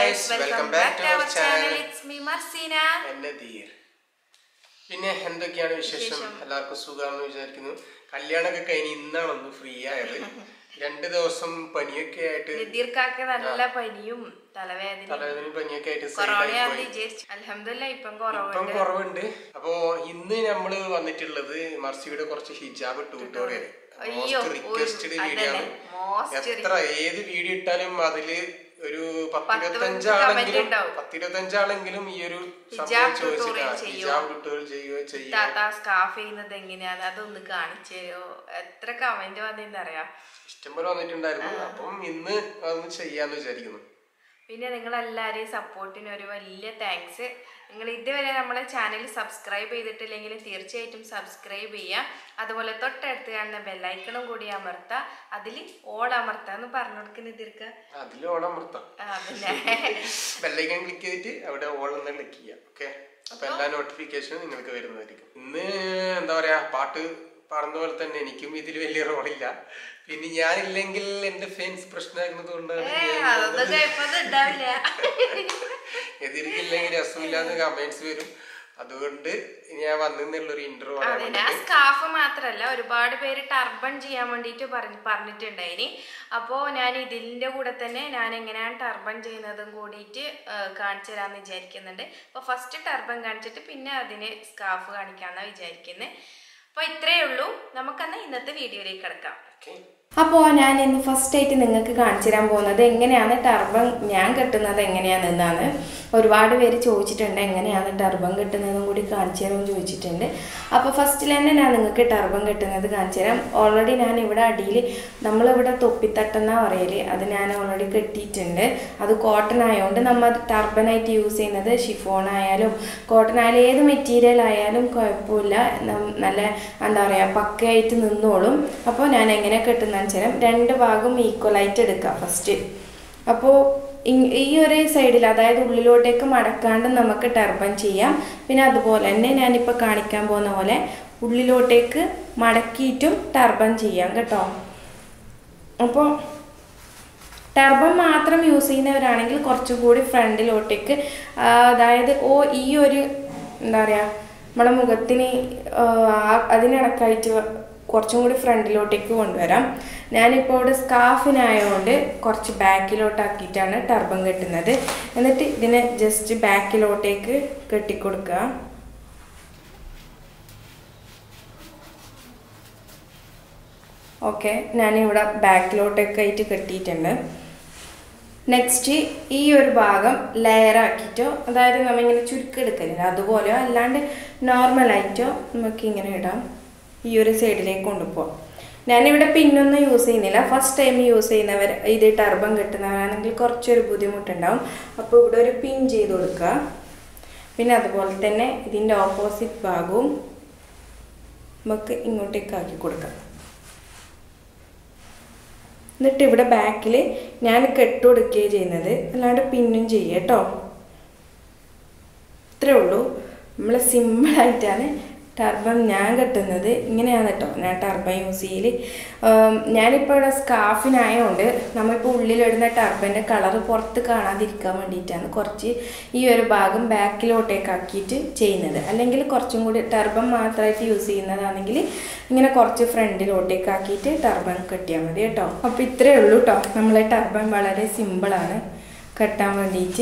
guys, welcome back to our channel. It's me Marcina. എന്നെ ധീർ പിന്നെ എന്തൊക്കെയാണ് വിശേഷം എല്ലാവർക്കും സുഖമാണെന്ന് വിചാരിക്കുന്നു കല്യാണമൊക്കെ കഴിഞ്ഞ് ഇന്നാണ് ഒന്ന് ഫ്രീ ആയത് രണ്ട് ദിവസം പനിയൊക്കെ ആയിട്ട് നിതിർക്കാക്ക് നല്ല പനിയും തലവേദനയും തലവേദനയും പനിയൊക്കെ ആയിട്ട് side ആയി കൊറോണയാന്ന് പോയി വിചാരിച്ചു അലഹമില്ല ഇപ്പം ഇപ്പം കുറവുണ്ട് കുറവുണ്ട് അപ്പോ ഇന്ന് നമ്മള് വന്നിട്ടുള്ളത് മർസിയുടെ കുറച്ച് ഹിജാബ് ട്യൂട്ടോറിയൽ അയ്യോ, മോസ്റ്റ് റിക്വസ്റ്റഡ് ഒരു- വീഡിയോ ആണ് അതന്നെ, most എത്ര ഏത് വീഡിയോ ഇട്ടാലും അതില് ഒരു പത്ത് പത്തിരുപത്തഞ്ചാണെങ്കിലും comment ഉണ്ടാവും. പത്തിരുപത്തഞ്ചാണെങ്കിലും ഈ ഒരു സംഭവം ഹിജാബ് ചോദിച്ചിട്ടാ tutorial ചെയ്യോ? ഹിജാബ് ട്യൂട്ടോറിയൽ ചെയ്യുകയോ ചെയ്യുക താത്ത സ്കാഫ് ചെയ്യുന്നത് എങ്ങനെയാണ് അതൊന്ന് കാണിച്ചു തരുമോ എത്ര കമന്റ് വന്നിന്നറിയാം ഇഷ്ടംപോലെ വന്നിട്ടുണ്ടായിരുന്നു അപ്പം ഇന്ന് അതൊന്ന് ചെയ്യാന്ന് വിചാരിക്കുന്നു പിന്നെ നിങ്ങൾ എല്ലാവരെയും സപ്പോർട്ടിന് ഒരു വലിയ താങ്ക്സ് നിങ്ങൾ ഇതുവരെ നമ്മളെ ചാനൽ സബ്സ്ക്രൈബ് ചെയ്തിട്ടില്ലെങ്കിൽ തീർച്ചയായിട്ടും സബ്സ്ക്രൈബ് ചെയ്യുക അതുപോലെ തൊട്ടടുത്ത് കാണുന്ന ബെല്ലൈക്കണും കൂടി അമർത്തുക അതിൽ ഓൾ അമർത്തുക എന്ന് പറഞ്ഞു കൊടുക്കുന്ന തീർക്ക അതിൽ ഓണം അമർത്താം പിന്നെ ബെല്ലൈക്കൺ ക്ലിക്ക് ചെയ്തിട്ട് അവിടെ ഓൾ എന്ന് ക്ലിക്ക് ചെയ്യാം ഓക്കെ അപ്പൊ എല്ലാ നോട്ടിഫിക്കേഷനും നിങ്ങൾക്ക് വരുന്നതായിരിക്കും ഇന്ന് എന്താ പറയാ പാട്ട് പാടുന്ന പോലെ തന്നെ എനിക്കും ഇതിൽ വലിയ റോളില്ല പിന്നെ ഞാനില്ലെങ്കിൽ എന്റെ ഫാൻസ് പ്രശ്നമാകുന്നത് കൊണ്ടാണ് ഞാൻ അതൊന്നും കുഴപ്പമൊന്നും ഉണ്ടാവില്ല എതിർക്കില്ലെങ്കിൽ രസമില്ലാന്ന് കമന്റ്സ് വരും അതുകൊണ്ട് ഞാൻ വന്നെന്നുള്ളൊരു ഇന്റർവ്യൂ അതിന് ആ സ്കാഫ് മാത്രല്ല ഒരുപാട് പേര് ടർബൺ ചെയ്യാൻ വേണ്ടിയിട്ട് പറഞ്ഞ് പറഞ്ഞിട്ടുണ്ടായിനി അപ്പോൾ ഞാൻ ഇതിൻ്റെ കൂടെ തന്നെ ഞാൻ എങ്ങനെയാണ് ടർബൺ ചെയ്യുന്നതും കൂടിയിട്ട് കാണിച്ചു തരാമെന്ന് വിചാരിക്കുന്നുണ്ട് അപ്പോൾ ഫസ്റ്റ് ടർബൺ കാണിച്ചിട്ട് പിന്നെ അതിന് സ്കാഫ് കാണിക്കാമെന്നാണ് വിചാരിക്കുന്നത് അപ്പോൾ ഇത്രയേ ഉള്ളൂ നമുക്കെന്നാൽ ഇന്നത്തെ വീഡിയോയിലേക്ക് കിടക്കാം ഓക്കെ അപ്പോൾ ഞാൻ ഇന്ന് ഫസ്റ്റ് ആയിട്ട് നിങ്ങൾക്ക് കാണിച്ചു തരാൻ പോകുന്നത് എങ്ങനെയാണ് ടർബൻ ഞാൻ കെട്ടുന്നത് എങ്ങനെയാണെന്നാണ് ഒരുപാട് പേര് ചോദിച്ചിട്ടുണ്ട് എങ്ങനെയാണ് ടർബൻ കെട്ടുന്നതും കൂടി കാണിച്ചു തരുമെന്ന് ചോദിച്ചിട്ടുണ്ട് അപ്പോൾ ഫസ്റ്റിൽ തന്നെ ഞാൻ നിങ്ങൾക്ക് ടർബൻ കെട്ടുന്നത് കാണിച്ചു തരാം ഓൾറെഡി ഞാൻ ഇവിടെ അടിയിൽ നമ്മളിവിടെ തൊപ്പിത്തട്ടെന്നാ പറയല് അത് ഞാൻ ഓൾറെഡി കെട്ടിയിട്ടുണ്ട് അത് കോട്ടൺ ആയതുകൊണ്ട് നമ്മൾ ടർബനായിട്ട് യൂസ് ചെയ്യുന്നത് ഷിഫോൺ ആയാലും കോട്ടൺ ആയാലും ഏത് മെറ്റീരിയൽ ആയാലും കുഴപ്പമില്ല നം- നല്ല എന്താ പറയുക പക്കയായിട്ട് നിന്നോളും അപ്പോൾ ഞാൻ എങ്ങനെ കെട്ടുന്നതെന്ന് വെച്ചാൽ രണ്ട് ഭാഗം ഈക്വലായിട്ട് എടുക്കുക ഫസ്റ്റ് അപ്പോൾ ഈ ഒരു സൈഡിൽ അതായത് ഉള്ളിലോട്ടേക്ക് മടക്കാണ്ട് നമുക്ക് ടർബൻ ചെയ്യാം പിന്നെ അതുപോലെ തന്നെ ഞാനിപ്പോൾ കാണിക്കാൻ പോകുന്ന പോലെ ഉള്ളിലോട്ടേക്ക് മടക്കിയിട്ടും ടർബൻ ചെയ്യാം കേട്ടോ അപ്പോൾ ടർബൻ മാത്രം യൂസ് ചെയ്യുന്നവരാണെങ്കിൽ കുറച്ചും കൂടി ഫ്രണ്ടിലോട്ടേക്ക് ആ, അതായത് ഓ ഈ ഒരു എന്താ പറയുക നമ്മളെ മുഖത്തിന് ആ, ആ- അതിനിടക്കായിട്ട് വ- കുറച്ചും കൂടി ഫ്രണ്ടിലോട്ടേക്ക് കൊണ്ടുവരാം ഞാനിപ്പോൾ ഇവിടെ സ്കാഫിനായതുകൊണ്ട് കുറച്ച് ബാക്കിലോട്ടാക്കിയിട്ടാണ് ടർബൻ കെട്ടുന്നത് എന്നിട്ട് ഇതിനെ ജസ്റ്റ് ബാക്കിലോട്ടേക്ക് കെട്ടിക്കൊടുക്കുക ഓക്കെ ഞാനിവിടെ ബാക്കിലോട്ടൊക്കെ ആയിട്ട് കെട്ടിയിട്ടുണ്ട് നെക്സ്റ്റ് ഈ ഒരു ഭാഗം ലെയർ ആക്കിയിട്ടോ അതായത് നമ്മളിങ്ങനെ ചുരുക്കെടുക്കലില്ല അതുപോലെയോ അല്ലാണ്ട് നോർമലായിട്ടോ നമുക്ക് ഇങ്ങനെ ഇടാം ഈ ഒരു സൈഡിലേക്ക് കൊണ്ടുപോകാം ഞാനിവിടെ പിന്നൊന്നും യൂസ് ചെയ്യുന്നില്ല ഫസ്റ്റ് ടൈം യൂസ് ചെയ്യുന്നവർ ഇത് ടർബൻ കെട്ടുന്നവരാണെങ്കിൽ കുറച്ചൊരു ബുദ്ധിമുട്ടുണ്ടാവും അപ്പോൾ ഇവിടെ ഒരു പിൻ ചെയ്ത് കൊടുക്കുക പിന്നെ അതുപോലെ തന്നെ ഇതിൻ്റെ ഓപ്പോസിറ്റ് ഭാഗവും നമുക്ക് ഇങ്ങോട്ടേക്ക് ആക്കി കൊടുക്കാം എന്നിട്ട് ഇവിടെ ബാക്കിൽ ഞാൻ കെട്ടുകൊടുക്കുകയാണ് ചെയ്യുന്നത് അല്ലാണ്ട് പിന്നും ചെയ്യുക കേട്ടോ ഇത്രേ ഉള്ളൂ നമ്മൾ സിമ്പിളായിട്ടാണ് ടർബൻ ഞാൻ കെട്ടുന്നത് ഇങ്ങനെയാണ് കേട്ടോ ഞാൻ ടർബൻ യൂസ് ചെയ്യൽ ഞാനിപ്പോൾ ഇവിടെ സ്കാഫിനായതുകൊണ്ട് നമ്മളിപ്പോൾ ഉള്ളിലിടുന്ന ടർബൻ്റെ കളർ പുറത്ത് കാണാതിരിക്കാൻ വേണ്ടിയിട്ടാണ് കുറച്ച് ഈ ഒരു ഭാഗം ബാക്കിലോട്ടേക്ക് ആക്കിയിട്ട് ചെയ്യുന്നത് അല്ലെങ്കിൽ കുറച്ചും കൂടി ടർബൻ മാത്രമായിട്ട് യൂസ് ചെയ്യുന്നതാണെങ്കിൽ ഇങ്ങനെ കുറച്ച് ഫ്രണ്ടിലോട്ടേക്ക് ആക്കിയിട്ട് ടർബൻ കെട്ടിയാൽ മതി കേട്ടോ അപ്പോൾ ഇത്രയേ ഉള്ളൂ കേട്ടോ നമ്മളെ ടർബൻ വളരെ സിമ്പിളാണ് കെട്ടാൻ വേണ്ടിയിട്ട്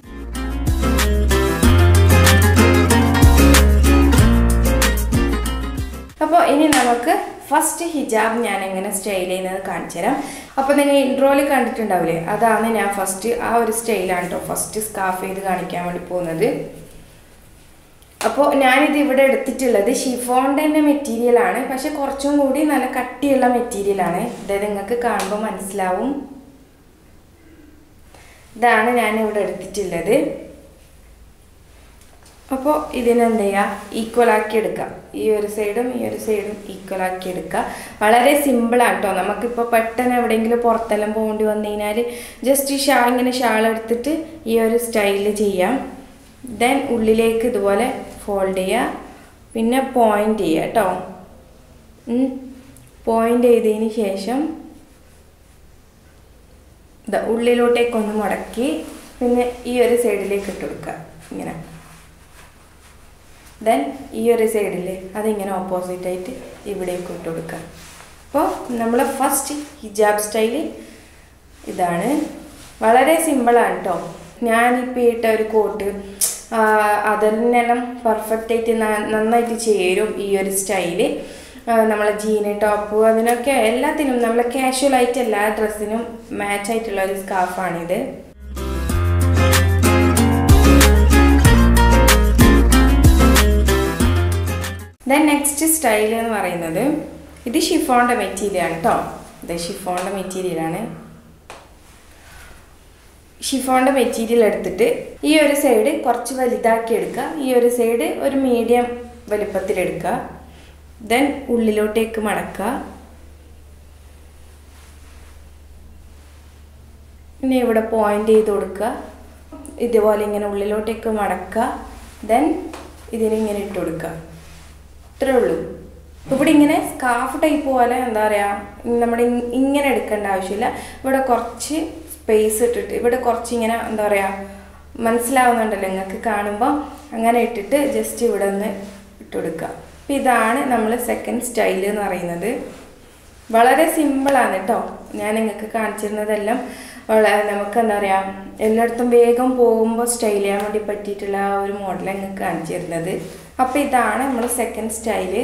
അപ്പോൾ ഇനി നമുക്ക് ഫസ്റ്റ് ഹിജാബ് ഞാൻ എങ്ങനെ സ്റ്റൈൽ ചെയ്യുന്നത് കാണിച്ചു തരാം അപ്പോൾ നിങ്ങൾ ഇൻട്രോയിൽ കണ്ടിട്ടുണ്ടാവില്ലേ അതാണ് ഞാൻ ഫസ്റ്റ് ആ ഒരു സ്റ്റൈലാണ് കേട്ടോ ഫസ്റ്റ് സ്കാഫ് ചെയ്ത് കാണിക്കാൻ വേണ്ടി പോകുന്നത് അപ്പോൾ ഞാനിത് ഇവിടെ എടുത്തിട്ടുള്ളത് ഷിഫോണിൻ്റെ തന്നെ മെറ്റീരിയലാണ് പക്ഷെ കുറച്ചും കൂടി നല്ല കട്ടിയുള്ള മെറ്റീരിയലാണ് ഇത് നിങ്ങൾക്ക് കാണുമ്പോൾ മനസ്സിലാവും ഇതാണ് ഞാൻ ഇവിടെ എടുത്തിട്ടുള്ളത് അപ്പോൾ ഇതിനെന്ത് ചെയ്യുക ഈക്വൽ ആക്കി എടുക്കാം ഈ ഒരു സൈഡും ഈ ഒരു സൈഡും ഈക്വൽ ആക്കി എടുക്കുക വളരെ സിമ്പിളാണ് കേട്ടോ നമുക്കിപ്പോൾ പെട്ടെന്ന് എവിടെയെങ്കിലും പുറത്തെല്ലാം പോകേണ്ടി വന്നു കഴിഞ്ഞാൽ ജസ്റ്റ് ഈ ഷാൾ ഇങ്ങനെ ഷാൾ എടുത്തിട്ട് ഈ ഒരു സ്റ്റൈലിൽ ചെയ്യാം ദെൻ ഉള്ളിലേക്ക് ഇതുപോലെ ഫോൾഡ് ചെയ്യുക പിന്നെ പോയിൻ്റ് ചെയ്യുക കേട്ടോ പോയിൻ്റ് ചെയ്തതിന് ശേഷം ദാ ഉള്ളിലോട്ടേക്കൊന്ന് മടക്കി പിന്നെ ഈ ഒരു സൈഡിലേക്ക് ഇട്ട് കൊടുക്കുക ഇങ്ങനെ ദെൻ ഈ ഒരു സൈഡിൽ അതിങ്ങനെ ഓപ്പോസിറ്റ് ആയിട്ട് ഇവിടേക്ക് ഇട്ട് കൊടുക്കുക അപ്പോൾ നമ്മളെ ഫസ്റ്റ് ഹിജാബ് സ്റ്റൈല് ഇതാണ് വളരെ സിമ്പിളാണ് കേട്ടോ ഞാനിപ്പോൾ ഇട്ട ഒരു കോട്ട് അതിനെല്ലാം പെർഫെക്റ്റ് ആയിട്ട് ന- നന്നായിട്ട് ചേരും ഈ ഒരു സ്റ്റൈല് നമ്മളെ ജീന് ടോപ്പ് അതിനൊക്കെ എല്ലാത്തിനും നമ്മളെ കാഷ്വൽ ആയിട്ട് എല്ലാ ഡ്രസ്സിനും മാച്ച് ആയിട്ടുള്ള ഒരു സ്കാർഫാണിത് ദെൻ നെക്സ്റ്റ് സ്റ്റൈൽ എന്ന് പറയുന്നത് ഇത് ഷിഫോണിൻ്റെ മെറ്റീരിയലാണ് കേട്ടോ ഇത് ഷിഫോണിൻ്റെ മെറ്റീരിയലാണ് ഷിഫോണിൻ്റെ മെറ്റീരിയൽ എടുത്തിട്ട് ഈ ഒരു സൈഡ് കുറച്ച് വലുതാക്കി എടുക്കുക ഈ ഒരു സൈഡ് ഒരു മീഡിയം വലുപ്പത്തിലെടുക്കുക ദെൻ ഉള്ളിലോട്ടേക്ക് മടക്കുക പിന്നെ ഇവിടെ പോയിന്റ് ചെയ്ത് കൊടുക്കുക ഇതുപോലെ ഇങ്ങനെ ഉള്ളിലോട്ടേക്ക് മടക്കുക ദെൻ ഇതിനിങ്ങനെ ഇട്ട് കൊടുക്കുക ഇത്രേ ഉള്ളൂ ഇവിടെ ഇങ്ങനെ സ്കാർഫ് ടൈപ്പ് പോലെ എന്താ പറയുക നമ്മുടെ ഇ- ഇങ്ങനെ എടുക്കേണ്ട ആവശ്യമില്ല ഇവിടെ കുറച്ച് സ്പേസ് ഇട്ടിട്ട് ഇവിടെ കുറച്ച് ഇങ്ങനെ എന്താ പറയുക മനസ്സിലാവുന്നുണ്ടല്ലോ നിങ്ങൾക്ക് കാണുമ്പോൾ അങ്ങനെ ഇട്ടിട്ട് ജസ്റ്റ് ഇവിടെ ഒന്ന് ഇട്ട് കൊടുക്കുക അപ്പം ഇതാണ് നമ്മൾ സെക്കൻഡ് സ്റ്റൈൽ എന്ന് പറയുന്നത് വളരെ സിമ്പിളാണ് കേട്ടോ ഞാൻ നിങ്ങൾക്ക് കാണിച്ചിരുന്നതെല്ലാം വളരെ നമുക്ക് എന്താ പറയുക എല്ലായിടത്തും വേഗം പോകുമ്പോൾ സ്റ്റൈൽ ചെയ്യാൻ വേണ്ടി പറ്റിയിട്ടുള്ള ആ ഒരു മോഡൽ നിങ്ങൾക്ക് കാണിച്ചു തരുന്നത് അപ്പോൾ ഇതാണ് നമ്മൾ സെക്കൻഡ് സ്റ്റൈല്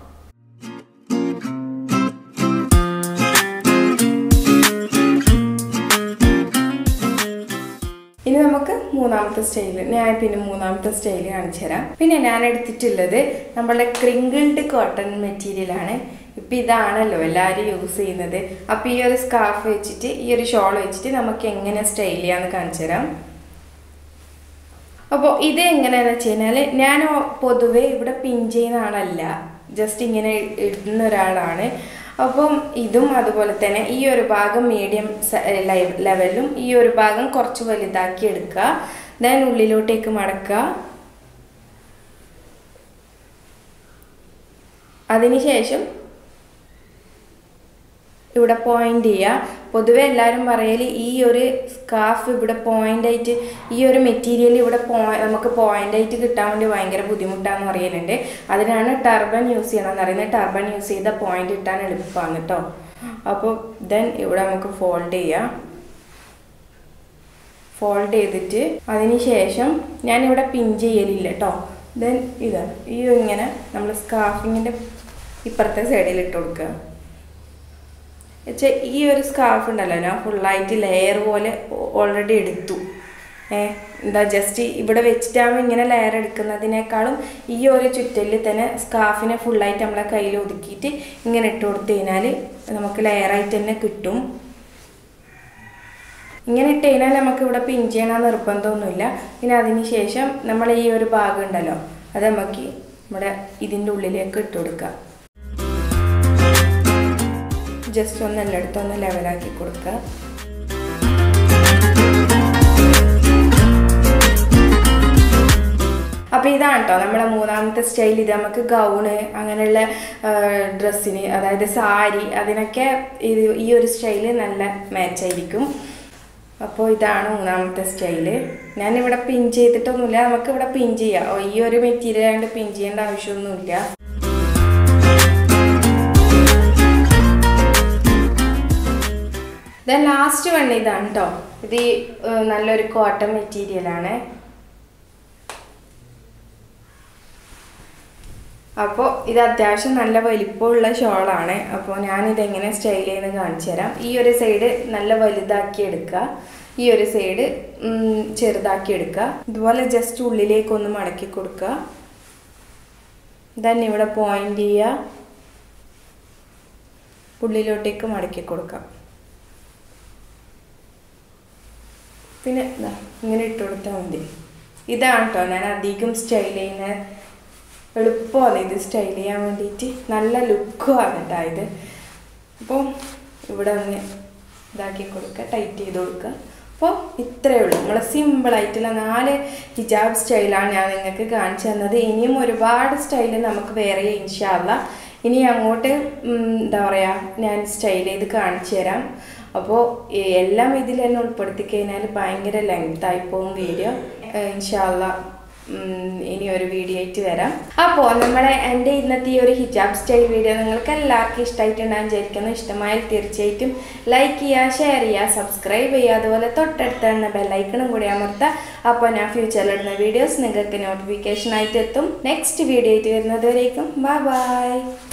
ഇനി നമുക്ക് മൂന്നാമത്തെ സ്റ്റൈല് ഞാൻ പിന്നെ മൂന്നാമത്തെ സ്റ്റൈല് കാണിച്ചു തരാം പിന്നെ ഞാൻ എടുത്തിട്ടുള്ളത് നമ്മളുടെ ക്രിങ്കിൾഡ് കോട്ടൺ മെറ്റീരിയലാണ് ഇപ്പം ഇതാണല്ലോ എല്ലാവരും യൂസ് ചെയ്യുന്നത് അപ്പം ഈ ഒരു സ്കാർഫ് വെച്ചിട്ട് ഈ ഒരു ഷോൾ വെച്ചിട്ട് നമുക്ക് എങ്ങനെ സ്റ്റൈൽ ചെയ്യാമെന്ന് കാണിച്ചു തരാം അപ്പോൾ ഇത് എങ്ങനെയാണെന്ന് വെച്ച് കഴിഞ്ഞാൽ ഞാൻ പൊതുവേ ഇവിടെ പിൻ ചെയ്യുന്ന ആളല്ല ജസ്റ്റ് ഇങ്ങനെ ഇടുന്ന ഒരാളാണ് അപ്പം ഇതും അതുപോലെ തന്നെ ഈ ഒരു ഭാഗം മീഡിയം ലെവലിലും ഈ ഒരു ഭാഗം കുറച്ച് വലുതാക്കി എടുക്കുക ദെൻ ഉള്ളിലോട്ടേക്ക് മടക്കുക അതിനുശേഷം ഇവിടെ പോയിന്റ് ചെയ്യുക പൊതുവെ എല്ലാവരും പറയൽ ഈ ഒരു സ്കാർഫ് ഇവിടെ പോയിന്റ് ആയിട്ട് ഈ ഒരു മെറ്റീരിയൽ ഇവിടെ പോ നമുക്ക് പോയിന്റ് ആയിട്ട് കിട്ടാൻ വേണ്ടി ഭയങ്കര ബുദ്ധിമുട്ടാന്ന് പറയലുണ്ട് അതിനാണ് ടർബൻ യൂസ് ചെയ്യണമെന്ന് പറയുന്നത് ടർബൻ യൂസ് ചെയ്ത പോയിന്റ് ഇട്ടാൻ എളുപ്പമാണ് കേട്ടോ അപ്പോൾ ദെൻ ഇവിടെ നമുക്ക് ഫോൾഡ് ചെയ്യാം ഫോൾഡ് ചെയ്തിട്ട് അതിന് ശേഷം ഞാനിവിടെ പിൻ ചെയ്യലില്ല കേട്ടോ ദെൻ ഇതാണ് ഈ ഇങ്ങനെ നമ്മൾ സ്കാർഫിങ്ങിൻ്റെ ഇപ്പുറത്തെ സൈഡിൽ ഇട്ട് കൊടുക്കുക വെച്ചാൽ ഈ ഒരു സ്കാർഫ് ഉണ്ടല്ലോ ഞാൻ ഫുള്ളായിട്ട് ലെയർ പോലെ ഓൾറെഡി എടുത്തു ഏ എന്താ ജസ്റ്റ് ഇവിടെ വെച്ചിട്ടാകുമ്പോൾ ഇങ്ങനെ ലെയർ എടുക്കുന്നതിനേക്കാളും ഈ ഒരു ചുറ്റലിൽ തന്നെ സ്കാർഫിനെ ഫുള്ളായിട്ട് നമ്മളെ കയ്യിൽ ഒതുക്കിയിട്ട് ഇങ്ങനെ ഇട്ട് കൊടുത്തു കഴിഞ്ഞാൽ നമുക്ക് ലെയറായിട്ട് തന്നെ കിട്ടും ഇങ്ങനെ ഇട്ട് കഴിഞ്ഞാൽ നമുക്ക് ഇവിടെ പിൻ ചെയ്യണം നിർബന്ധമൊന്നുമില്ല പിന്നെ അതിന് ശേഷം നമ്മൾ ഈ ഒരു ഭാഗം ഉണ്ടല്ലോ അത് നമുക്ക് നമ്മുടെ ഇതിൻ്റെ ഉള്ളിലേക്ക് ഇട്ട് കൊടുക്കാം ജസ്റ്റ് ഒന്ന് എല്ലായിടത്തും ഒന്ന് ലെവലാക്കി കൊടുക്കുക അപ്പോൾ ഇതാണ് കേട്ടോ നമ്മുടെ മൂന്നാമത്തെ സ്റ്റൈൽ ഇത് നമുക്ക് ഗൗണ് അങ്ങനെയുള്ള ഡ്രസ്സിന് അതായത് സാരി അതിനൊക്കെ ഇത് ഈ ഒരു സ്റ്റൈല് നല്ല മാച്ചായിരിക്കും അപ്പോൾ ഇതാണ് മൂന്നാമത്തെ സ്റ്റൈല് ഞാനിവിടെ പിൻ ചെയ്തിട്ടൊന്നുമില്ല നമുക്ക് ഇവിടെ പിൻ ചെയ്യാം ഓ, ഈ ഒരു മെറ്റീരിയൽ ആയതുകൊണ്ട് പിൻ ചെയ്യേണ്ട ആവശ്യമൊന്നുമില്ല ദെൻ ലാസ്റ്റ് വൺ ഇതാണ് കേട്ടോ ഇത് ഈ, ഏർ, നല്ലൊരു കോട്ടൺ മെറ്റീരിയലാണ് അപ്പോൾ ഇത് അത്യാവശ്യം നല്ല വലിപ്പമുള്ള ഷോളാണ് അപ്പോൾ ഞാനിതെങ്ങനെ സ്റ്റൈൽ ചെയ്യുന്നത് കാണിച്ചു തരാം ഈ ഒരു സൈഡ് നല്ല വലുതാക്കി എടുക്കുക ഈ ഒരു സൈഡ് ചെറുതാക്കി എടുക്കുക ഇതുപോലെ ജസ്റ്റ് ഉള്ളിലേക്കൊന്ന് മടക്കി കൊടുക്കുക ദെൻ ഇവിടെ പോയിന്റ് ചെയ്യുക ഉള്ളിലോട്ടേക്ക് മടക്കി കൊടുക്കാം പിന്നെ ദാ ഇങ്ങനെ ഇട്ട് കൊടുത്താൽ മതി ഇതാണ് കേട്ടോ ഞാൻ അധികം സ്റ്റൈൽ ചെയ്യുന്ന എളുപ്പമാണ് ഇത് സ്റ്റൈൽ ചെയ്യാൻ വേണ്ടിയിട്ട് നല്ല ലുക്കുമാണ് കേട്ടോ ഇത് അപ്പോൾ ഇവിടെ ഒന്ന് ഇതാക്കി കൊടുക്കുക ടൈറ്റ് ചെയ്ത് കൊടുക്കുക അപ്പോൾ ഇത്രയേ ഉള്ളൂ നമ്മൾ സിമ്പിളായിട്ടുള്ള നാല് ഹിജാബ് സ്റ്റൈലാണ് ഞാൻ നിങ്ങൾക്ക് കാണിച്ചു തന്നത് ഇനിയും ഒരുപാട് സ്റ്റൈൽ നമുക്ക് വേറെ ഇൻഷാല്ല ഇനി അങ്ങോട്ട് ഉം, എന്താ പറയുക ഞാൻ സ്റ്റൈൽ ചെയ്ത് കാണിച്ചു തരാം അപ്പോൾ എല്ലാം ഇതിൽ തന്നെ ഉൾപ്പെടുത്തി കഴിഞ്ഞാൽ ഭയങ്കര ലെങ്ത് ആയി പോകും വീഡിയോ ഇൻഷാല്ല ഇനി ഒരു വീഡിയോ ആയിട്ട് വരാം അപ്പോൾ നമ്മുടെ എൻ്റെ ഇന്നത്തെ ഈ ഒരു ഹിജാബ് സ്റ്റൈൽ വീഡിയോ നിങ്ങൾക്ക് എല്ലാവർക്കും ഇഷ്ടമായിട്ടുണ്ടാകും വിചാരിക്കുന്നു ഇഷ്ടമായാൽ തീർച്ചയായിട്ടും ലൈക്ക് ചെയ്യുക ഷെയർ ചെയ്യുക സബ്സ്ക്രൈബ് ചെയ്യുക അതുപോലെ തൊട്ടടുത്ത് തന്നെ ബെല്ലൈക്കണും കൂടി അമർത്തുക അപ്പോൾ ഞാൻ ഫ്യൂച്ചറിൽ ഇടുന്ന വീഡിയോസ് നിങ്ങൾക്ക് നോട്ടിഫിക്കേഷൻ ആയിട്ട് എത്തും നെക്സ്റ്റ് വീഡിയോ ആയിട്ട് വരുന്നത് വരേക്കും ബൈ ബൈ